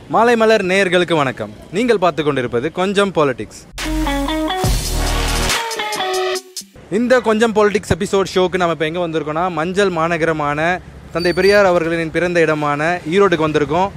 மாலை மலர் நேயர்களுக்கு வணக்கம் நீங்கள் பார்த்து கொண்டிருப்பது கொஞ்சம் பாலிடிக்ஸ் இந்த கொஞ்சம் பாலிடிக்ஸ் எபிசோட் ஷோக்கு நம்ம இப்போ எங்கே வந்திருக்கோம்னா மஞ்சள் மாநகரமான தந்தை பெரியார் அவர்களின் பிறந்த இடமான ஈரோடுக்கு வந்திருக்கோம்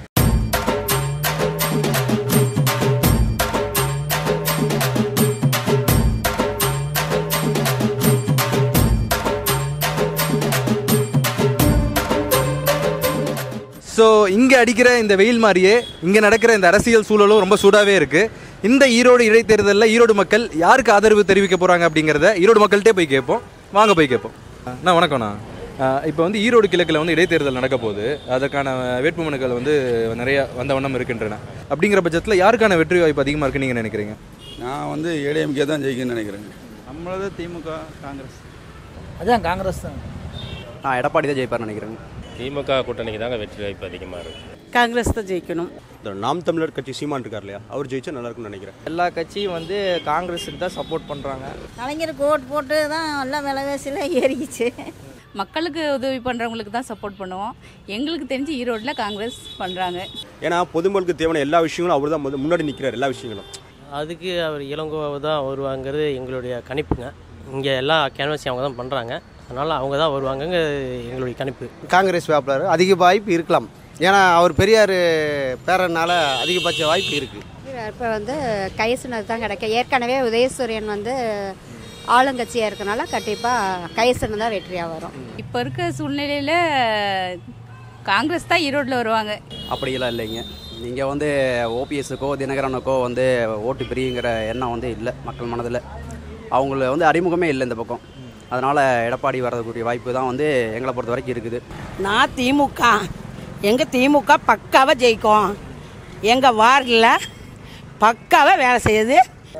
ஸோ இங்கே அடிக்கிற இந்த வெயில் மாதிரியே இங்கே நடக்கிற இந்த அரசியல் சூழலும் ரொம்ப சூடாகவே இருக்குது இந்த ஈரோடு இடைத்தேர்தலில் ஈரோடு மக்கள் யாருக்கு ஆதரவு தெரிவிக்க போகிறாங்க அப்படிங்கிறத ஈரோடு மக்கள்கிட்டே போய் கேட்போம் வாங்க போய் கேட்போம் அண்ணா வணக்கம்ண்ணா இப்போ வந்து ஈரோடு கிழக்கில் வந்து இடைத்தேர்தல் நடக்க போகுது அதற்கான வேட்புமனுக்கள் வந்து நிறைய வந்த வண்ணம் இருக்கின்றன அப்படிங்கிற பட்சத்தில் யாருக்கான வெற்றி வாய்ப்பு அதிகமாக இருக்குன்னு நீங்கள் நினைக்கிறீங்க நான் வந்து ஏடிஎம்கே தான் ஜெயிக்கும்னு நினைக்கிறேன் நம்மளது திமுக காங்கிரஸ் அதான் காங்கிரஸ் தான் நான் எடப்பாடி தான் ஜெயிப்பார்னு நினைக்கிறேன் திமுக கூட்டணிக்கு தாங்க வெற்றி வாய்ப்பு அதிகமாக இருக்குது காங்கிரஸ் தான் ஜெயிக்கணும் இந்த நாம் தமிழர் கட்சி சீமான் இருக்கார் இல்லையா அவர் ஜெயிச்சா நல்லா இருக்கும்னு நினைக்கிறேன் எல்லா கட்சியும் வந்து காங்கிரஸுக்கு தான் சப்போர்ட் பண்ணுறாங்க கலைஞருக்கு ஓட்டு போட்டு தான் எல்லாம் விலைவாசியில் ஏறிக்கிச்சு மக்களுக்கு உதவி பண்ணுறவங்களுக்கு தான் சப்போர்ட் பண்ணுவோம் எங்களுக்கு தெரிஞ்சு ஈரோட்டில் காங்கிரஸ் பண்ணுறாங்க ஏன்னா பொதுமக்களுக்கு தேவையான எல்லா விஷயங்களும் அவர் தான் முன்னாடி நிற்கிறார் எல்லா விஷயங்களும் அதுக்கு அவர் இளங்கோவை தான் வருவாங்கிறது எங்களுடைய கணிப்புங்க இங்கே எல்லா கேன்வாஸையும் அவங்க தான் பண்ணுறாங்க அதனால் அவங்க தான் வருவாங்கங்க எங்களுடைய கணிப்பு காங்கிரஸ் வேட்பாளர் அதிக வாய்ப்பு இருக்கலாம் ஏன்னா அவர் பெரியார் பேரனால அதிகபட்ச வாய்ப்பு இருக்குது இப்போ வந்து கைசனர் தான் கிடைக்கும் ஏற்கனவே உதயசூரியன் வந்து ஆளுங்கட்சியாக இருக்கனால கண்டிப்பாக கைசன் தான் வெற்றியாக வரும் இப்போ இருக்க சூழ்நிலையில் காங்கிரஸ் தான் ஈரோட்டில் வருவாங்க அப்படியெல்லாம் இல்லைங்க நீங்கள் வந்து ஓபிஎஸ்க்கோ தினகரனுக்கோ வந்து ஓட்டு பிரியுங்கிற எண்ணம் வந்து இல்லை மக்கள் மனதில் அவங்கள வந்து அறிமுகமே இல்லை இந்த பக்கம் அதனால் எடப்பாடி வரக்கூடிய வாய்ப்பு தான் வந்து எங்களை பொறுத்த வரைக்கும் இருக்குது நான் திமுக எங்கள் திமுக பக்காவாக ஜெயிக்கும் எங்கள் வார்டில் பக்காவாக வேலை செய்யுது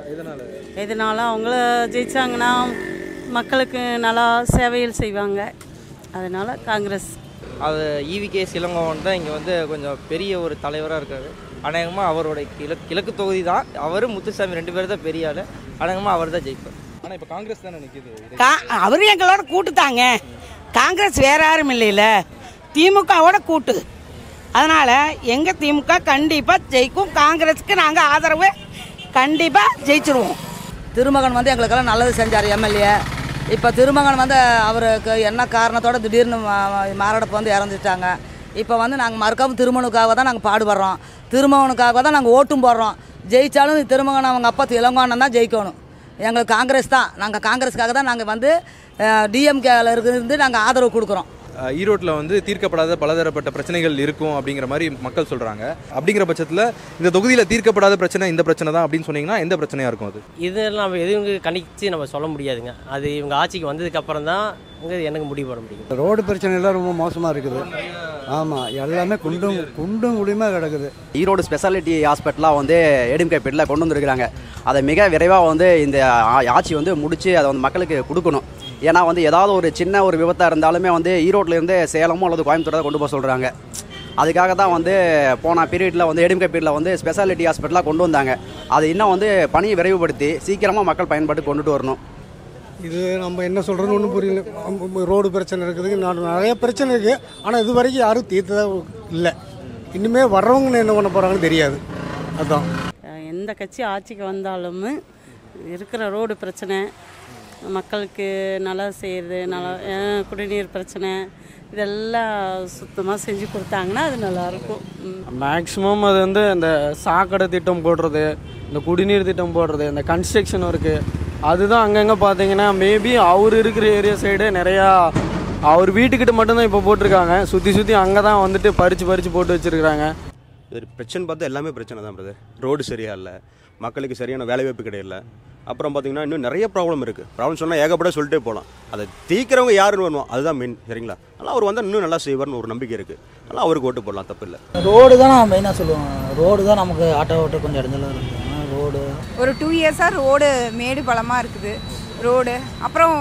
இதனால அவங்கள ஜெயிச்சாங்கன்னா மக்களுக்கு நல்லா சேவைகள் செய்வாங்க அதனால காங்கிரஸ் அது ஈவிகே இளங்கோவன் தான் இங்கே வந்து கொஞ்சம் பெரிய ஒரு தலைவராக இருக்காரு அநேகமாக அவருடைய கிழக்கு கிழக்கு தொகுதி தான் அவர் முத்துசாமி ரெண்டு பேரும் தான் பெரிய ஆள் அநேகமாக அவர் தான் ஜெயிப்பார் ஆனால் இப்போ காங்கிரஸ் தானே நிற்கிது கா அவர் எங்களோட கூட்டுத்தாங்க காங்கிரஸ் வேற யாரும் இல்லைல்ல திமுகவோட கூட்டு அதனால் எங்கள் திமுக கண்டிப்பாக ஜெயிக்கும் காங்கிரஸுக்கு நாங்கள் ஆதரவு கண்டிப்பாக ஜெயிச்சிருவோம் திருமகன் வந்து எங்களுக்கெல்லாம் நல்லது செஞ்சார் எம்எல்ஏ இப்போ திருமகன் வந்து அவருக்கு என்ன காரணத்தோட திடீர்னு மா- மாரடைப்பு வந்து இறந்துட்டாங்க இப்போ வந்து நாங்கள் மறுக்காம திருமணனுக்காக தான் நாங்கள் பாடுபடுறோம் திருமகனுக்காக தான் நாங்கள் ஓட்டும் போடுறோம் ஜெயிச்சாலும் திருமகன் அவங்க அப்பா இளங்கோண்ணன் தான் ஜெயிக்கணும் எங்களுக்கு காங்கிரஸ் தான் நாங்கள் காங்கிரஸுக்காக தான் நாங்கள் வந்து டிஎம்கேல இருந்து நாங்கள் ஆதரவு கொடுக்குறோம் அஹ் ஈரோட்டில் வந்து தீர்க்கப்படாத பலதரப்பட்ட பிரச்சனைகள் இருக்கும் அப்படிங்கிற மாதிரி மக்கள் சொல்கிறாங்க அப்படிங்கிற பட்சத்தில் இந்த தொகுதியில் தீர்க்கப்படாத பிரச்சனை இந்த பிரச்சனை தான் அப்படின்னு சொன்னீங்கன்னா எந்த பிரச்சனையாக இருக்கும் அது இதெல்லாம் நம்ம எதுவும் கணிச்சு நம்ம சொல்ல முடியாதுங்க அது இவங்க ஆட்சிக்கு வந்ததுக்கு அப்புறம் தான் இங்க எனக்கு முடிவு போட முடியும் ரோடு பிரச்சனை எல்லாம் ரொம்ப மோசமாக இருக்குது ஆமாம் எல்லாமே குண்டும் குண்டும் குடியுமா கிடக்குது ஈரோடு ஸ்பெஷாலிட்டி ஹாஸ்பிட்டலாக வந்து ஏடிஎம்கே பெட்டில் கொண்டு வந்திருக்கிறாங்க அதை மிக விரைவாக வந்து இந்த ஆ- ஆட்சி வந்து முடித்து அதை வந்து மக்களுக்கு கொடுக்கணும் ஏன்னா வந்து ஏதாவது ஒரு சின்ன ஒரு விபத்தாக இருந்தாலுமே வந்து ஈரோட்டிலேருந்து சேலமோ அல்லது கோயம்புத்தூர் கொண்டு போக சொல்கிறாங்க அதுக்காக தான் வந்து போன பீரியடில் வந்து ஏடிஎம்கே பீரியடில் வந்து ஸ்பெஷாலிட்டி ஹாஸ்பிட்டலாக கொண்டு வந்தாங்க அதை இன்னும் வந்து பணியை விரைவுபடுத்தி சீக்கிரமாக மக்கள் பயன்பாட்டு கொண்டுட்டு வரணும் இது நம்ம என்ன சொல்கிறதுன்னு ஒன்றும் புரியல நம்ம ரோடு பிரச்சனை இருக்குது நான் நிறைய பிரச்சனை இருக்குது ஆனால் இது வரைக்கும் யாரும் தீர்த்ததா இல்லை இனிமே வர்றவங்க என்ன பண்ண போகிறாங்கன்னு தெரியாது அதுதான் எந்த கட்சி ஆட்சிக்கு வந்தாலும் இருக்கிற ரோடு பிரச்சனை மக்களுக்கு நல்லா செய்கிறது நல்லா அஹ், குடிநீர் பிரச்சனை இதெல்லாம் சுத்தமாக செஞ்சு கொடுத்தாங்கன்னா அது நல்லாயிருக்கும் மேக்ஸிமம் அது வந்து இந்த சாக்கடை திட்டம் போடுறது இந்த குடிநீர் திட்டம் போடுறது இந்த கன்ஸ்ட்ரக்ஷன் ஒர்க்கு அதுதான் அங்கங்கே பார்த்தீங்கன்னா மேபி அவர் இருக்கிற ஏரியா சைடு நிறையா அவர் வீட்டுக்கிட்ட மட்டும்தான் இப்போ போட்டிருக்காங்க சுற்றி சுற்றி அங்கே தான் வந்துட்டு பறித்து பறித்து போட்டு வச்சுருக்குறாங்க இது பிரச்சனை பார்த்தா எல்லாமே பிரச்சனை தான் பிரதர் ரோடு சரியா இல்லை மக்களுக்கு சரியான வேலைவாய்ப்பு கிடையாது அப்புறம் பார்த்தீங்கன்னா இன்னும் நிறைய ப்ராப்ளம் இருக்குது ப்ராப்ளம் சொன்னால் ஏகப்பட சொல்லிட்டே போகலாம் அதை தீக்கிறவங்க யாருன்னு வரணும் அதுதான் மெயின் சரிங்களா அதனால் அவர் வந்தால் இன்னும் நல்லா செய்வார்னு ஒரு நம்பிக்கை இருக்குது அதனால் அவருக்கு ஓட்டு போடலாம் தப்பு இல்லை ரோடு தான் நான் மெயினாக சொல்லுவோம் ரோடு தான் நமக்கு ஆட்டோ ஓட்ட கொஞ்சம் இடைஞ்சலாக இருக்குது ரோடு ஒரு டூ இயர்ஸாக ரோடு மேடு பள்ளமாக இருக்குது ரோடு அப்புறம்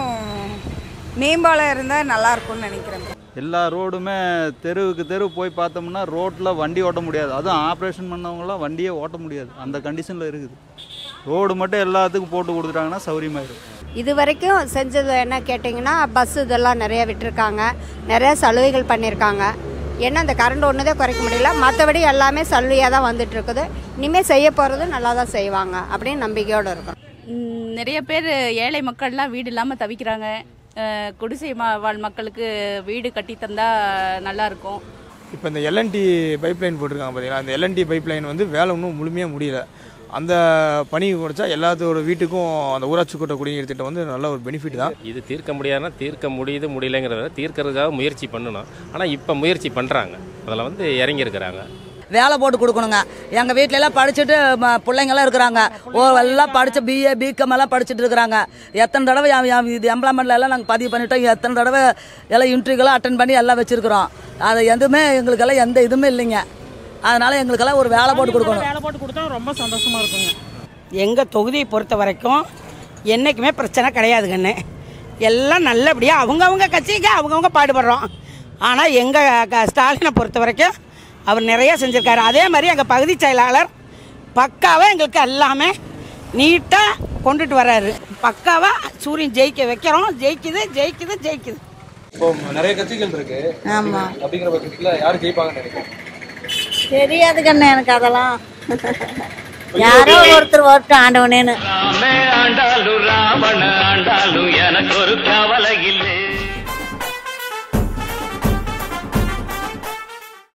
மேம்பாலம் இருந்தால் நல்லா இருக்கும்னு நினைக்கிறேன் எல்லா ரோடுமே தெருவுக்கு தெரு போய் பார்த்தோம்னா ரோட்டில் வண்டி ஓட்ட முடியாது அதுவும் ஆப்ரேஷன் பண்ணவங்களாம் வண்டியே ஓட்ட முடியாது அந்த கண்டிஷனில் இருக்குது ரோடு மட்டும் எல்லாத்துக்கும் போட்டு கொடுத்துட்டாங்கன்னா சௌரியமாயிடும் இது வரைக்கும் செஞ்சது என்ன கேட்டிங்கன்னா பஸ் இதெல்லாம் நிறைய விட்டிருக்காங்க நிறைய சலுகைகள் பண்ணியிருக்காங்க என்ன அந்த கரண்ட் ஒன்று தான் குறைக்க முடியல மற்றபடி எல்லாமே சலுகையாக தான் வந்துட்டு இருக்குது இனிமேல் செய்ய போகிறது நல்லா தான் செய்வாங்க அப்படின்னு நம்பிக்கையோடு இருக்கோம் ம், நிறைய பேர் ஏழை மக்கள்லாம் வீடு இல்லாமல் தவிக்கிறாங்க அஹ், குடிசை மா- வாழ் மக்களுக்கு வீடு கட்டி தந்தா நல்லா இருக்கும் இப்போ இந்த எல்என்டி பைப் லைன் போட்டிருக்காங்க பார்த்தீங்களா அந்த எல்என்டி பைப் லைன் வந்து வேலை இன்னும் முழுமையாக முடியல அந்த பணி குறைச்சா எல்லாத்தோட வீட்டுக்கும் அந்த ஊராட்சி கூட்ட குடிநீர் திட்டம் வந்து நல்ல ஒரு பெனிஃபிட் தான் இது தீர்க்க முடியாதுன்னா தீர்க்க முடியுது முடியலைங்கிறத தீர்க்கறதுக்காக முயற்சி பண்ணணும் ஆனால் இப்போ முயற்சி பண்ணுறாங்க அதில் வந்து இறங்கியிருக்கிறாங்க வேலை போட்டு கொடுக்கணுங்க எங்கள் வீட்ல எல்லாம் படிச்சுட்டு ம- பிள்ளைங்கெல்லாம் இருக்கிறாங்க ஓ எல்லாம் படித்த பிஏ பிகாம் எல்லாம் படிச்சுட்டு இருக்கிறாங்க எத்தனை தடவை என் என் இது எம்ப்ளாய்மெண்ட்ல எல்லாம் நாங்கள் பதிவு பண்ணிட்டோம் எத்தனை தடவை எல்லாம் இன்டர்வியூக்கெல்லாம் அட்டன் பண்ணி எல்லாம் வச்சுருக்குறோம் அது எதுவுமே எங்களுக்கெல்லாம் எந்த இதுவுமே இல்லைங்க அதனால எங்களுக்கெல்லாம் ஒரு வேலை போட்டு கொடுக்கணும் வேலை போட்டு கொடுத்தா ரொம்ப சந்தோஷமா இருக்குங்க எங்கள் தொகுதியை பொறுத்த வரைக்கும் என்றைக்குமே பிரச்சனை கிடையாது கண்ணு எல்லாம் நல்லபடியாக அவங்கவுங்க கட்சிக்கு அவங்கவுங்க பாடுபடுறோம் ஆனால் எங்கள் ஸ்டாலினை பொறுத்த வரைக்கும் அவர் நிறைய செஞ்சுருக்காரு அதே மாதிரி எங்கள் பகுதி செயலாளர் பக்காவாக எங்களுக்கு எல்லாமே நீட்டாக கொண்டுட்டு வர்றாரு பக்காவாக சூரியன் ஜெயிக்க வைக்கிறோம் ஜெயிக்குது ஜெயிக்குது ஜெயிக்குது இப்போ நிறைய கட்சிகள் இருக்கு ஆமா. அப்படிங்கிற பட்சத்துல யார் ஜெயிப்பாங்கன்னு நினைக்கிறேன் தெரியாது கண்ணு எனக்கு அதெல்லாம் யாரோ ஒருத்தர் வரட்டும் ஆண்டவனேன்னு ஆண்டாளு ராவண